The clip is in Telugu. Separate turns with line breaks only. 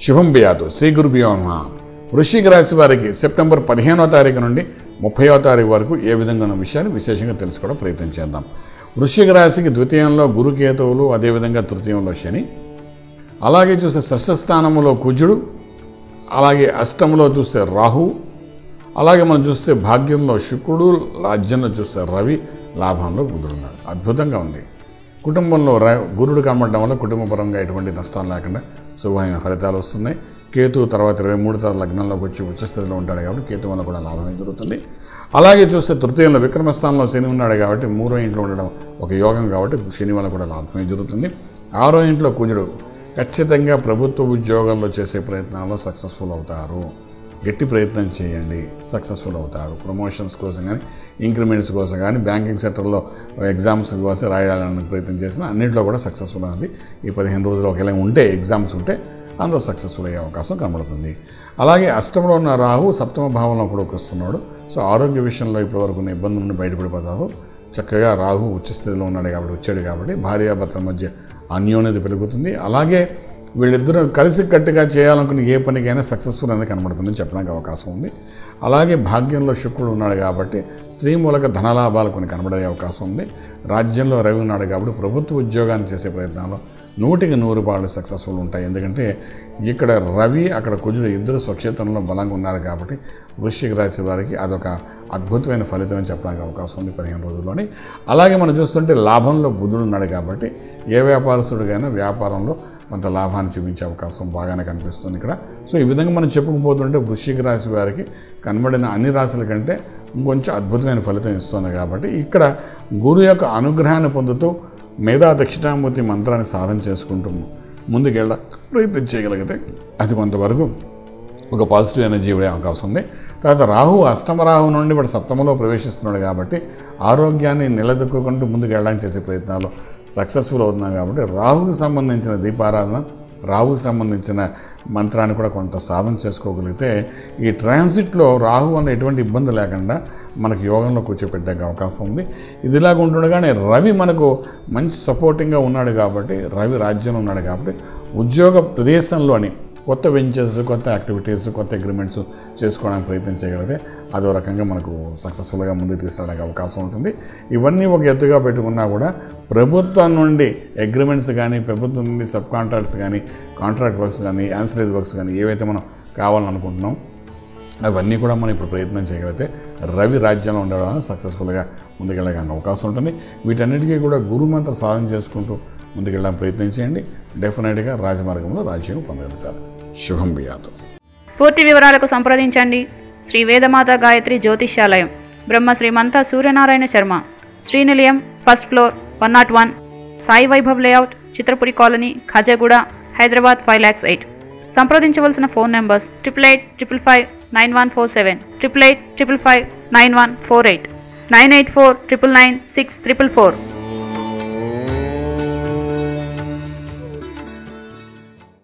శుభం బియాదు శ్రీ గురుభ్యో నమః వృశ్చిక రాశి వారికి సెప్టెంబర్ పదిహేనో తారీఖు నుండి ముప్పైవ తారీఖు వరకు ఏ విధంగా ఉన్న విషయాన్ని విశేషంగా తెలుసుకోవడం ప్రయత్నం చేద్దాం వృశ్చిక రాశికి ద్వితీయంలో గురుకేతువులు అదేవిధంగా తృతీయంలో శని అలాగే చూస్తే షష్ఠస్థానంలో కుజుడు అలాగే అష్టంలో చూస్తే రాహు అలాగే మనం చూస్తే భాగ్యంలో శుక్రుడు రాజ్యంలో చూస్తే రవి లాభంలో బుధుడు ఉన్నాడు అద్భుతంగా ఉంది కుటుంబంలో ర గురుడు కనబడడం వల్ల కుటుంబపరంగా ఎటువంటి నష్టాలు లేకుండా శుభమైన ఫలితాలు వస్తున్నాయి కేతు తర్వాత ఇరవై మూడు తర లగ్నంలోకి వచ్చి ఉచ్చస్థితిలో ఉంటాడు కాబట్టి కేతు వల్ల కూడా లాభమే జరుగుతుంది అలాగే చూస్తే తృతీయంలో విక్రమస్థానంలో శని ఉన్నాడు కాబట్టి మూడో ఇంట్లో ఉండడం ఒక యోగం కాబట్టి శని వల్ల కూడా లాభమే జరుగుతుంది ఆరో ఇంట్లో కుజుడు ఖచ్చితంగా ప్రభుత్వ ఉద్యోగంలో చేసే ప్రయత్నాల్లో సక్సెస్ఫుల్ అవుతారు గట్టి ప్రయత్నం చేయండి సక్సెస్ఫుల్ అవుతారు ప్రమోషన్స్ కోసం కానీ ఇంక్రిమెంట్స్ కోసం కానీ బ్యాంకింగ్ సెక్టర్లో ఎగ్జామ్స్ కోసం రాయాలని ప్రయత్నం చేసినా అన్నింటిలో కూడా సక్సెస్ఫుల్ అనేది ఈ పదిహేను రోజులు ఒకవేళ ఉంటే ఎగ్జామ్స్ ఉంటే అందులో సక్సెస్ఫుల్ అయ్యే అవకాశం కనబడుతుంది అలాగే అష్టంలో ఉన్న రాహు సప్తమ భావంలో కూడా వస్తున్నాడు సో ఆరోగ్య విషయంలో ఇప్పటివరకు ఉన్న ఇబ్బందుల నుండి బయటపడిపోతారు చక్కగా రాహు ఉచ్చస్థితిలో ఉన్నాడు కాబట్టి వచ్చాడు కాబట్టి భార్యాభర్తల మధ్య అన్యోన్యత పెరుగుతుంది అలాగే వీళ్ళిద్దరూ కలిసి కట్టుగా చేయాలనుకున్న ఏ పనికైనా సక్సెస్ఫుల్ అనేది కనబడుతుందని చెప్పడానికి అవకాశం ఉంది అలాగే భాగ్యంలో శుక్రుడు ఉన్నాడు కాబట్టి స్త్రీ మూలక ధనలాభాలు కొన్ని కనబడే అవకాశం ఉంది రాజ్యంలో రవి ఉన్నాడు కాబట్టి ప్రభుత్వ ఉద్యోగాన్ని చేసే ప్రయత్నంలో నూటికి నూరు పాళ్ళు సక్సెస్ఫుల్ ఉంటాయి ఎందుకంటే ఇక్కడ రవి అక్కడ కుజుడు ఇద్దరు స్వక్షేత్రంలో బలంగా ఉన్నారు కాబట్టి వృశ్చిక రాశి వారికి అదొక అద్భుతమైన ఫలితం అని చెప్పడానికి అవకాశం ఉంది పదిహేను రోజుల్లోని అలాగే మనం చూస్తుంటే లాభంలో బుధుడు ఉన్నాడు కాబట్టి ఏ వ్యాపారస్తుడికైనా వ్యాపారంలో కొంత లాభాన్ని చూపించే అవకాశం బాగానే కనిపిస్తుంది ఇక్కడ సో ఈ విధంగా మనం చెప్పుకుపోతుంటే వృశ్చిక రాశి వారికి కనబడిన అన్ని రాశుల కంటే ఇంకొంచెం అద్భుతమైన ఫలితం ఇస్తుంది కాబట్టి ఇక్కడ గురు యొక్క అనుగ్రహాన్ని పొందుతూ మేధా దక్షిణామూర్తి మంత్రాన్ని సాధన చేసుకుంటూ ముందుకెళ్ళ ప్రయత్నం చేయగలిగితే అది కొంతవరకు ఒక పాజిటివ్ ఎనర్జీ ఇవ్వడే అవకాశం ఉంది తర్వాత రాహు అష్టమ రాహు నుండి వాడు సప్తమలో ప్రవేశిస్తున్నాడు కాబట్టి ఆరోగ్యాన్ని నిలదొక్కుంటూ ముందుకు వెళ్ళడానికి చేసే ప్రయత్నాలు సక్సెస్ఫుల్ అవుతున్నాం కాబట్టి రాహుకి సంబంధించిన దీపారాధన రాహుకి సంబంధించిన మంత్రాన్ని కూడా కొంత సాధన చేసుకోగలిగితే ఈ ట్రాన్సిట్లో రాహు వల్ల ఎటువంటి ఇబ్బంది లేకుండా మనకు యోగంలో కూర్చోపెట్టే అవకాశం ఉంది ఇది ఇలాగ ఉంటుండగానే రవి మనకు మంచి సపోర్టింగ్గా ఉన్నాడు కాబట్టి రవి రాజ్యంలో ఉన్నాడు కాబట్టి ఉద్యోగ ప్రదేశంలోని కొత్త వెంచర్స్ కొత్త యాక్టివిటీస్ కొత్త అగ్రిమెంట్స్ చేసుకోవడానికి ప్రయత్నం చేయగలిగితే అదో రకంగా మనకు సక్సెస్ఫుల్గా ముందుకు తీసుకెళ్ళడానికి అవకాశం ఉంటుంది ఇవన్నీ ఒక ఎత్తుగా పెట్టుకున్నా కూడా ప్రభుత్వం నుండి అగ్రిమెంట్స్ కానీ ప్రభుత్వం నుండి సబ్ కాంట్రాక్ట్స్ కానీ కాంట్రాక్ట్ వర్క్స్ కానీ యాన్సరీ వర్క్స్ కానీ ఏవైతే మనం కావాలని అనుకుంటున్నాం అవన్నీ కూడా మనం ఇప్పుడు ప్రయత్నం చేయగలిగితే రవి రాజ్యంలో ఉండడం వల్ల సక్సెస్ఫుల్గా ముందుకెళ్ళడానికి అవకాశం ఉంటుంది వీటన్నిటికీ కూడా గురుమంత్ర సాధన చేసుకుంటూ ముందుకెళ్ళడానికి ప్రయత్నం చేయండి డెఫినెట్గా రాజమార్గంలో రాజ్యం పొందగలుగుతారు శుభం బియాతు
పూర్తి వివరాలకు సంప్రదించండి Shri Vedamata Gayatri Jyotishyalayam Brahma Srimantha Suryanarayana Sharma Srinilayam first floor one nought one Sai Vaibhav layout Chitrapuri colony Khajaguda Hyderabad five lakhs eight సంప్రదించవలసిన phone numbers triple eight triple five nine one four seven triple eight triple five nine one four eight nine eight four triple nine six triple four